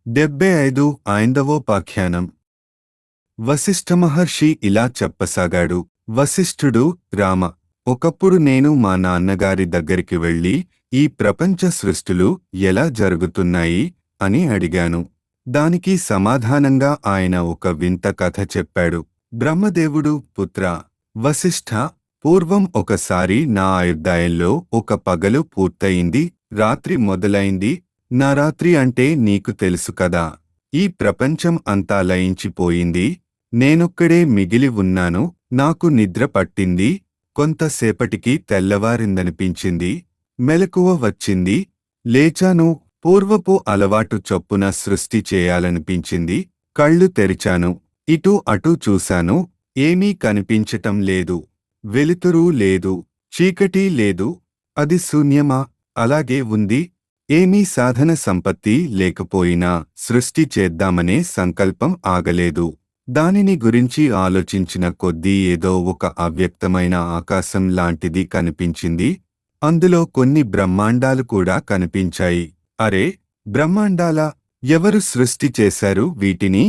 డెబ్బై ఐదు ఐందవోపాఖ్యానం వశిష్ఠ మహర్షి ఇలా చెప్పసాగాడు వశిష్ఠుడు రామ ఒకప్పుడు నేను మా నాన్నగారి దగ్గరికి వెళ్ళి ఈ ప్రపంచ సృష్టులు ఎలా జరుగుతున్నాయి అని అడిగాను దానికి సమాధానంగా ఆయన ఒక వింత కథ చెప్పాడు బ్రహ్మదేవుడు పుత్ర వశిష్ఠ పూర్వం ఒకసారి నా ఆయుర్దాయంలో ఒక పగలు పూర్తయింది రాత్రి మొదలైంది నా రాత్రి అంటే నీకు తెలుసు కదా ఈ ప్రపంచం అంతా లయించిపోయింది నేనొక్కడే మిగిలి ఉన్నాను నాకు నిద్ర పట్టింది కొంతసేపటికి తెల్లవారిందనిపించింది మెలకువ వచ్చింది లేచాను పూర్వపు అలవాటు చొప్పున సృష్టి చేయాలనిపించింది కళ్ళు తెరిచాను ఇటు అటు చూశాను ఏమీ కనిపించటం లేదు వెలుతురు లేదు చీకటి లేదు అది శూన్యమా అలాగే ఉంది ఏమీ సాధన సంపత్తి లేకపోయినా సృష్టి చేద్దామనే సంకల్పం ఆగలేదు దానిని గురించి ఆలోచించిన కొద్దీ ఏదో ఒక అవ్యక్తమైన ఆకాశం లాంటిది కనిపించింది అందులో కొన్ని బ్రహ్మాండాలు కూడా కనిపించాయి అరే బ్రహ్మాండాలా ఎవరు సృష్టి చేశారు వీటిని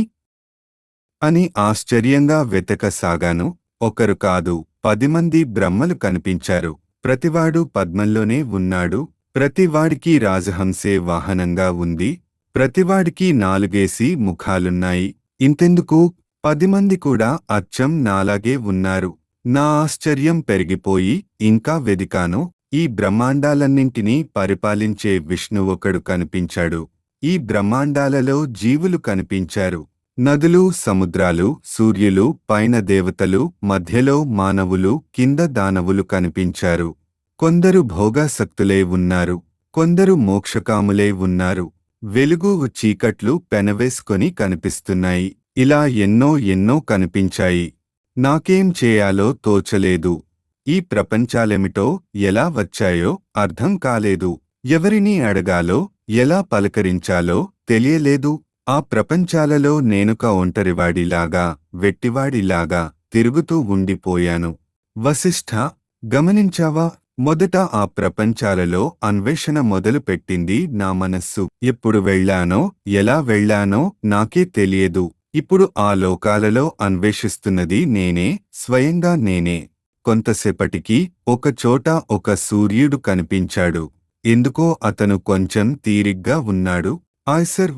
అని ఆశ్చర్యంగా వెతకసాగాను ఒకరు కాదు పది మంది బ్రహ్మలు కనిపించారు ప్రతివాడు పద్మంలోనే ఉన్నాడు ప్రతివాడికి రాజహంసే వాహనంగా ఉంది ప్రతివాడికి నాలుగేసి ముఖాలున్నాయి ఇంతెందుకు పది మంది కూడా అచ్చం నాలాగే ఉన్నారు నా ఆశ్చర్యం పెరిగిపోయి ఇంకా వెదికాను ఈ బ్రహ్మాండాలన్నింటినీ పరిపాలించే విష్ణు ఒకడు కనిపించాడు ఈ బ్రహ్మాండాలలో జీవులు కనిపించారు నదులు సముద్రాలు సూర్యులు పైన దేవతలు మధ్యలో మానవులు కింద దానవులు కనిపించారు కొందరు భోగాసక్తులే ఉన్నారు కొందరు మోక్షకాములే ఉన్నారు వెలుగు చీకట్లు పెనవేసుకొని కనిపిస్తున్నాయి ఇలా ఎన్నో ఎన్నో కనిపించాయి నాకేం చేయాలో తోచలేదు ఈ ప్రపంచాలెమిటో ఎలా వచ్చాయో అర్థం కాలేదు ఎవరిని అడగాలో ఎలా పలకరించాలో తెలియలేదు ఆ ప్రపంచాలలో నేనుక ఒంటరివాడిలాగా వెట్టివాడిలాగా తిరుగుతూ ఉండిపోయాను వశిష్ఠ గమనించావా మొదట ఆ ప్రపంచాలలో అన్వేషణ మొదలుపెట్టింది నా మనస్సు ఎప్పుడు వెళ్ళానో ఎలా వెళ్ళానో నాకే తెలియదు ఇప్పుడు ఆ లోకాలలో అన్వేషిస్తున్నది నేనే స్వయంగా నేనే కొంతసేపటికి ఒకచోట ఒక సూర్యుడు కనిపించాడు ఎందుకో అతను కొంచెం తీరిగ్గా ఉన్నాడు ఆయ్సర్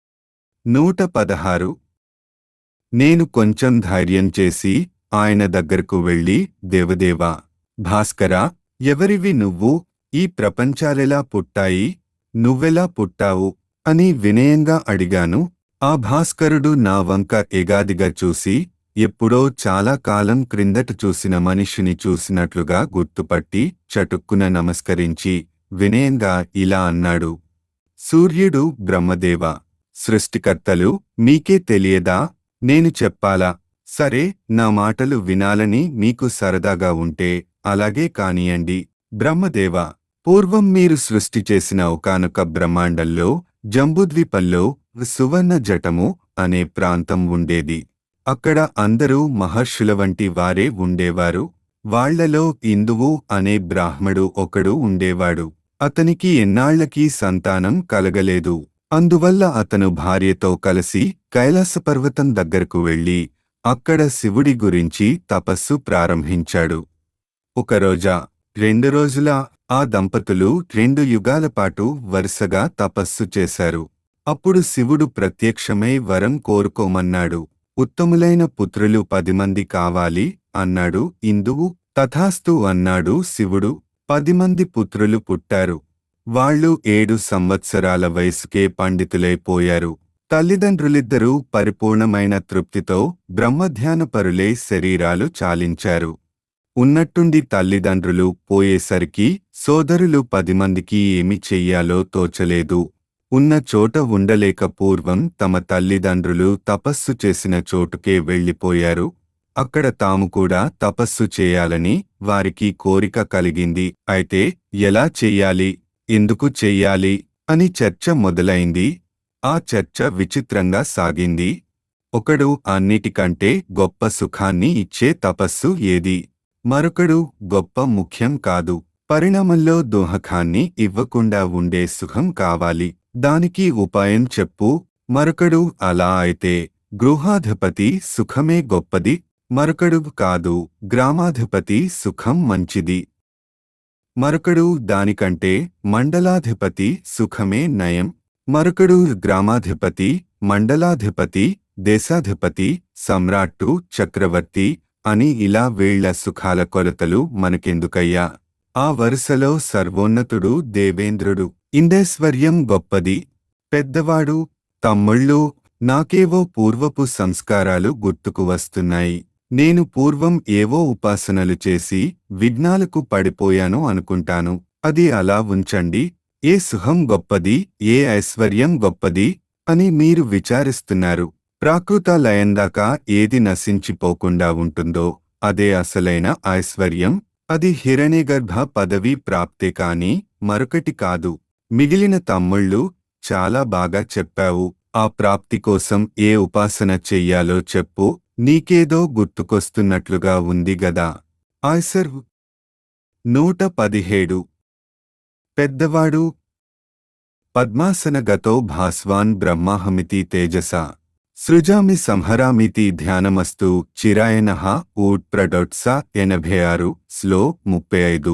నూట పదహారు నేను కొంచెం ధైర్యం చేసి ఆయన దగ్గరకు వెళ్ళి దేవదేవా భాస్కరా ఎవరివి నువ్వు ఈ ప్రపంచాలెలా పుట్టాయి నువ్వెలా పుట్టావు అని వినయంగా అడిగాను ఆ భాస్కరుడు నా వంక ఎగాదిగా చూసి ఎప్పుడో చాలా కాలం క్రిందట చూసిన మనిషిని చూసినట్లుగా గుర్తుపట్టి చటుక్కున నమస్కరించి వినయంగా ఇలా అన్నాడు సూర్యుడు బ్రహ్మదేవ సృష్టికర్తలు మీకే తెలియదా నేను చెప్పాలా సరే నా మాటలు వినాలని మీకు సరదాగా ఉంటే అలాగే కానియండి బ్రహ్మదేవ పూర్వం మీరు సృష్టి చేసిన ఒకానొక బ్రహ్మాండంలో జంబుద్వీపంలో సువర్ణ జటము అనే ప్రాంతం ఉండేది అక్కడ అందరూ మహర్షుల వంటి వారే ఉండేవారు వాళ్లలో ఇందువు అనే బ్రాహ్మడు ఒకడు ఉండేవాడు అతనికి ఎన్నాళ్లకీ సంతానం కలగలేదు అందువల్ల అతను భార్యతో కలిసి కైలాసపర్వతం దగ్గరకు వెళ్లి అక్కడ శివుడి గురించి తపస్సు ప్రారంభించాడు ఒకరోజా రెండు రోజుల ఆ దంపతులు రెండు యుగాల పాటు వరుసగా తపస్సు చేశారు అప్పుడు శివుడు ప్రత్యక్షమై వరం కోరుకోమన్నాడు ఉత్తములైన పుత్రులు పది మంది కావాలి అన్నాడు ఇందువు తథాస్తు అన్నాడు శివుడు పది మంది పుత్రులు పుట్టారు వాళ్ళు ఏడు సంవత్సరాల వయసుకే పండితులైపోయారు తల్లిదండ్రులిద్దరూ పరిపూర్ణమైన తృప్తితో బ్రహ్మధ్యానపరులే శరీరాలు చాలించారు ఉన్నట్టుండి తల్లిదండ్రులు పోయేసరికి సోదరులు పది మందికి ఏమి చెయ్యాలో తోచలేదు ఉన్న చోట ఉండలేక పూర్వం తమ తల్లిదండ్రులు తపస్సు చేసిన చోటుకే వెళ్ళిపోయారు అక్కడ తాము కూడా తపస్సు చేయాలని వారికి కోరిక కలిగింది అయితే ఎలా చెయ్యాలి ఎందుకు చెయ్యాలి అని చర్చ మొదలైంది ఆ చర్చ విచిత్రంగా సాగింది ఒకడు అన్నిటికంటే గొప్ప సుఖాన్ని ఇచ్చే తపస్సు ఏది మరొకడు గొప్ప ముఖ్యం కాదు పరిణామంలో దోహకాన్ని ఇవ్వకుండా ఉండే సుఖం కావాలి దానికి ఉపాయం చెప్పు మరొకడు అలా అయితే గృహాధిపతి సుఖమే గొప్పది మరొకడు కాదు గ్రామాధిపతి సుఖం మంచిది మరొకడు దానికంటే మండలాధిపతి సుఖమే నయం మరొకడు గ్రామాధిపతి మండలాధిపతి దేశాధిపతి సమ్రాట్టు చక్రవర్తి అని ఇలా వీళ్ల సుఖాల కొలతలు మనకెందుకయ్యా ఆ వరుసలో సర్వోన్నతుడు దేవేంద్రుడు ఇందేశ్వర్యం గొప్పది పెద్దవాడు తమ్ముళ్ళు నాకేవో పూర్వపు సంస్కారాలు గుర్తుకు వస్తున్నాయి నేను పూర్వం ఏవో ఉపాసనలు చేసి విఘ్నాలకు పడిపోయాను అనుకుంటాను అది అలా ఉంచండి ఏ సుఖం గొప్పది ఏ ఐశ్వర్యం గొప్పది అని మీరు విచారిస్తున్నారు ప్రాకృత లయందాకా ఏది నశించిపోకుండా ఉంటుందో అదే అసలైన ఐశ్వర్యం అది హిరణ్యగర్భ పదవి ప్రాప్తే కాని మరొకటి కాదు మిగిలిన తమ్ముళ్ళు చాలా బాగా చెప్పావు ఆ ప్రాప్తి కోసం ఏ ఉపాసన చెయ్యాలో చెప్పు నీకేదో గుర్తుకొస్తున్నట్లుగా ఉంది గదా ఆయ్సర్ నూట పదిహేడు పెద్దవాడు పద్మాసనగతో భాస్వాన్ బ్రహ్మాహమితి తేజస సృజామి సంహరామితి ధ్యానమస్తు చిరాయన ఊట్ ప్రడొట్స ఎనభై ఆరు స్లో ముప్పై ఐదు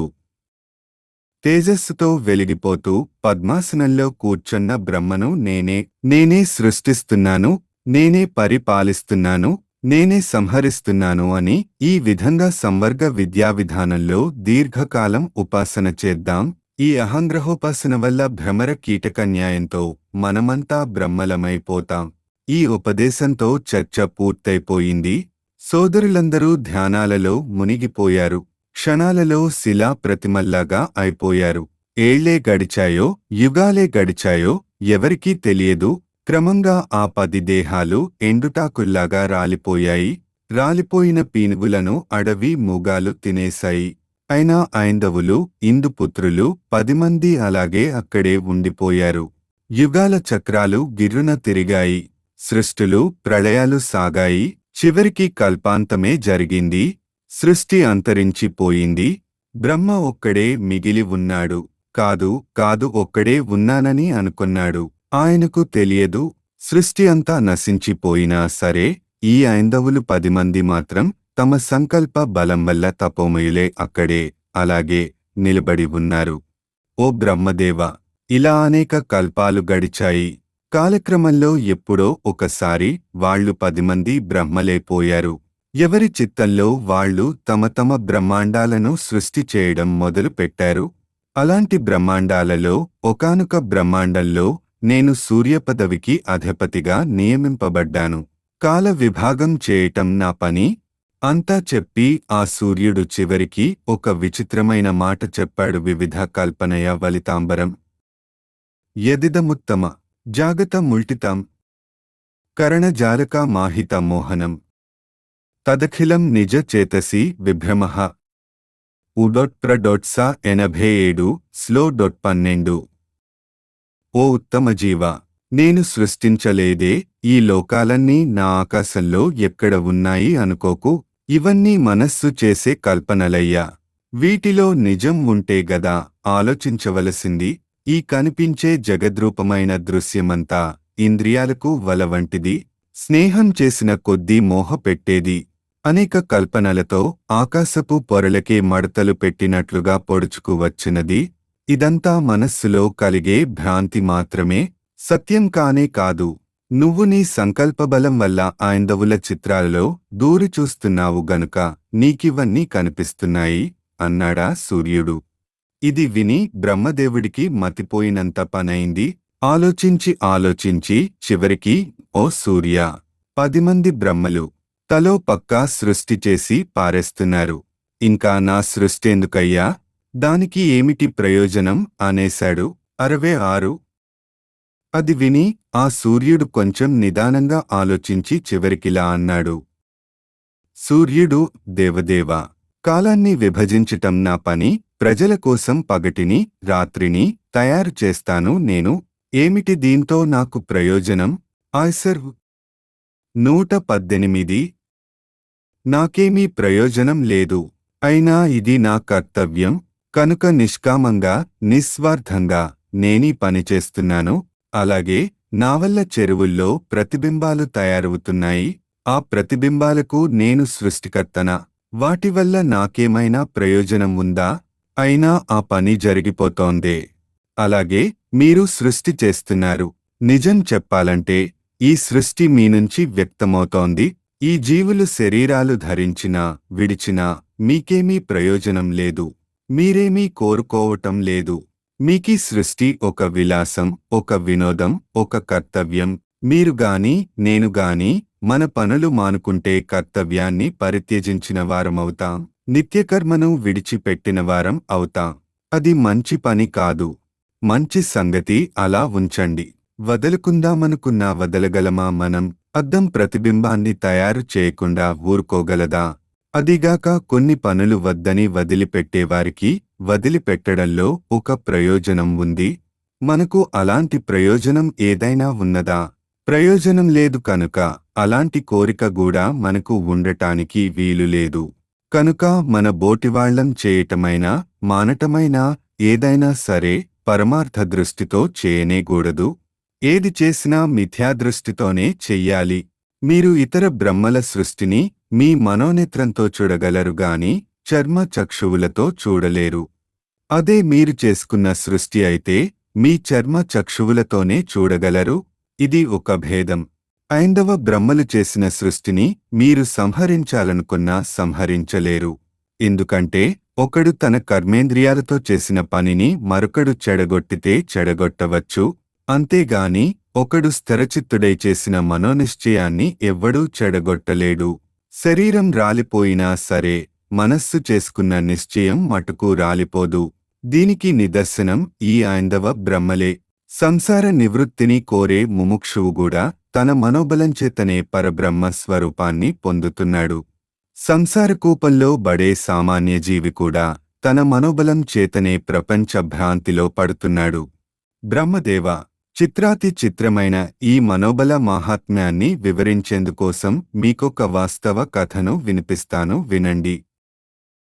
తేజస్సుతో వెలిగిపోతూ పద్మాసనంలో కూర్చున్న బ్రహ్మను నేనే నేనే సృష్టిస్తున్నాను నేనే పరిపాలిస్తున్నాను నేనే సంహరిస్తున్నాను అని ఈ విధంగా సంవర్గ విద్యా విధానంలో దీర్ఘకాలం ఉపాసన చేద్దాం ఈ అహంగ్రహోపాసన వల్ల భ్రమర కీటక న్యాయంతో మనమంతా బ్రహ్మలమైపోతాం ఈ ఉపదేశంతో చర్చ పూర్తయిపోయింది సోదరులందరూ ధ్యానాలలో మునిగిపోయారు క్షణాలలో శిలా ప్రతిమల్లాగా అయిపోయారు ఏళ్లే గడిచాయో యుగాలే గడిచాయో ఎవరికీ తెలియదు క్రమంగా ఆ పది దేహాలు ఎండుటాకుల్లాగా రాలిపోయాయి రాలిపోయిన పీనుగులను అడవి మూగాలు తినేశాయి అయినా ఐందవులు ఇందుపుత్రులు పది మంది అలాగే అక్కడే ఉండిపోయారు యుగాల చక్రాలు గిర్రున తిరిగాయి సృష్టులు ప్రళయాలు సాగాయి చివరికి కల్పాంతమే జరిగింది సృష్టి అంతరించిపోయింది బ్రహ్మ ఒక్కడే మిగిలి ఉన్నాడు కాదు కాదు ఒక్కడే ఉన్నానని అనుకున్నాడు ఆయనకు తెలియదు సృష్టి అంతా నశించిపోయినా సరే ఈ ఐందవులు పది మంది మాత్రం తమ సంకల్ప బలం వల్ల తపోమయులే అక్కడే అలాగే నిలబడి ఉన్నారు ఓ బ్రహ్మదేవ ఇలా అనేక కల్పాలు గడిచాయి కాలక్రమంలో ఎప్పుడో ఒకసారి వాళ్ళు పది మంది బ్రహ్మలేపోయారు ఎవరి చిత్తంలో వాళ్ళు తమ తమ బ్రహ్మాండాలను సృష్టి చేయడం మొదలు పెట్టారు అలాంటి బ్రహ్మాండాలలో ఒకానొక బ్రహ్మాండంలో నేను సూర్యపదవికి అధిపతిగా నియమింపబడ్డాను కాల విభాగం చేయటం నా పని అంతా చెప్పి ఆ సూర్యుడు చివరికి ఒక విచిత్రమైన మాట చెప్పాడు వివిధ కల్పనయ వలితాంబరం యదిదముత్తమ జాగత ముల్టితం కరణజాలక మాహిత మోహనం తదఖిలం నిజ చేతసి విభ్రమ ఉడొట్ ప్రడొట్స ఎనభై ఏడు స్లో డొట్ పన్నెండు ఓ ఉత్తమ జీవ నేను సృష్టించలేదే ఈ లోకాలన్నీ నా ఆకాశంలో ఎక్కడ ఉన్నాయి అనుకోకు ఇవన్నీ మనస్సు చేసే కల్పనలయ్యా వీటిలో నిజం ఉంటే గదా ఆలోచించవలసింది ఈ కనిపించే జగద్రూపమైన దృశ్యమంతా ఇంద్రియాలకు వల వంటిది స్నేహం చేసిన కొద్దీ మోహ పెట్టేది అనేక కల్పనలతో ఆకాశపు పొరలకే మడతలు పెట్టినట్లుగా పొడుచుకు వచ్చినది ఇదంతా మనస్సులో కలిగే భ్రాంతి మాత్రమే సత్యం కానే కాదు నువ్వు నీ సంకల్పబలం వల్ల ఐందవుల చిత్రాలలో దూరి చూస్తున్నావు గనుక నీకివన్నీ కనిపిస్తున్నాయి అన్నాడా సూర్యుడు ఇది విని బ్రహ్మదేవుడికి మతిపోయినంత పనైంది ఆలోచించి ఆలోచించి చివరికి ఓ సూర్య పది మంది బ్రహ్మలు తలో పక్కా సృష్టి చేసి పారేస్తున్నారు ఇంకా నా సృష్టెందుకయ్యా దానికి ఏమిటి ప్రయోజనం అనేశాడు అరవై ఆరు అది విని ఆ సూర్యుడు కొంచెం నిదానంగా ఆలోచించి చివరికిలా అన్నాడు సూర్యుడు దేవదేవ కాలాన్ని విభజించటం నా పని ప్రజల కోసం పగటిని రాత్రిని తయారు చేస్తాను నేను ఏమిటి దీంతో నాకు ప్రయోజనం ఆయ్సర్ నూట పద్దెనిమిది నాకేమీ ప్రయోజనం లేదు అయినా ఇది నా కర్తవ్యం కనుక నిష్కామంగా నిస్వార్థంగా నేనీ పనిచేస్తున్నాను అలాగే నా వల్ల చెరువుల్లో ప్రతిబింబాలు తయారవుతున్నాయి ఆ ప్రతిబింబాలకు నేను సృష్టికర్తన వాటి వల్ల నాకేమైనా ప్రయోజనం ఉందా అయినా ఆ పని జరిగిపోతోందే అలాగే మీరు సృష్టి చేస్తున్నారు నిజం చెప్పాలంటే ఈ సృష్టి మీ నుంచి వ్యక్తమవుతోంది ఈ జీవులు శరీరాలు ధరించినా విడిచినా మీకేమీ ప్రయోజనం లేదు మీరేమీ కోరుకోవటం లేదు మీకీ సృష్టి ఒక విలాసం ఒక వినోదం ఒక కర్తవ్యం మీరు గాని నేను గాని మన పనులు మానుకుంటే కర్తవ్యాన్ని పరిత్యజించిన వారమవుతాం నిత్యకర్మను విడిచిపెట్టిన వారం అవుతాం అది మంచి పని కాదు మంచి సంగతి అలా ఉంచండి వదులుకుందామనుకున్నా వదలగలమా మనం అద్దం ప్రతిబింబాన్ని తయారు చేయకుండా ఊరుకోగలదా అదిగాక కొన్ని పనులు వద్దని వదిలిపెట్టేవారికి వదిలిపెట్టడంలో ఒక ప్రయోజనం ఉంది మనకు అలాంటి ప్రయోజనం ఏదైనా ఉన్నదా ప్రయోజనం లేదు కనుక అలాంటి కోరిక కూడా మనకు ఉండటానికి వీలు లేదు కనుక మన బోటివాళ్లం చేయటమైనా మానటమైనా ఏదైనా సరే పరమార్థ దృష్టితో చేయనేకూడదు ఏది చేసినా మిథ్యాదృష్టితోనే చెయ్యాలి మీరు ఇతర బ్రహ్మల సృష్టిని మీ మనోనేత్రంతో చూడగలరు గాని చర్మ చక్షువులతో చూడలేరు అదే మీరు చేసుకున్న సృష్టి అయితే మీ చర్మ చక్షువులతోనే చూడగలరు ఇది ఒక భేదం ఐందవ బ్రహ్మలు చేసిన సృష్టిని మీరు సంహరించాలనుకున్నా సంహరించలేరు ఎందుకంటే ఒకడు తన కర్మేంద్రియాలతో చేసిన పనిని మరొకడు చెడగొట్టితే చెడగొట్టవచ్చు అంతేగాని ఒకడు స్థిరచిత్తుడై చేసిన మనోనిశ్చయాన్ని ఎవ్వడూ చెడగొట్టలేడు శరీరం రాలిపోయినా సరే మనస్సు చేసుకున్న నిశ్చయం మటుకు రాలిపోదు దీనికి నిదర్శనం ఈ ఐందవ బ్రహ్మలే సంసార నివృత్తిని కోరే ముముక్షువు కూడా తన మనోబలం చేతనే పరబ్రహ్మ స్వరూపాన్ని పొందుతున్నాడు సంసారకూపంలో బడే సామాన్య జీవి కూడా తన మనోబలం చేతనే ప్రపంచ భ్రాంతిలో పడుతున్నాడు బ్రహ్మదేవ చిత్రాతి చిత్రమైన ఈ మనోబల మాహాత్మ్యాన్ని వివరించేందుకోసం మీకొక వాస్తవ కథను వినిపిస్తాను వినండి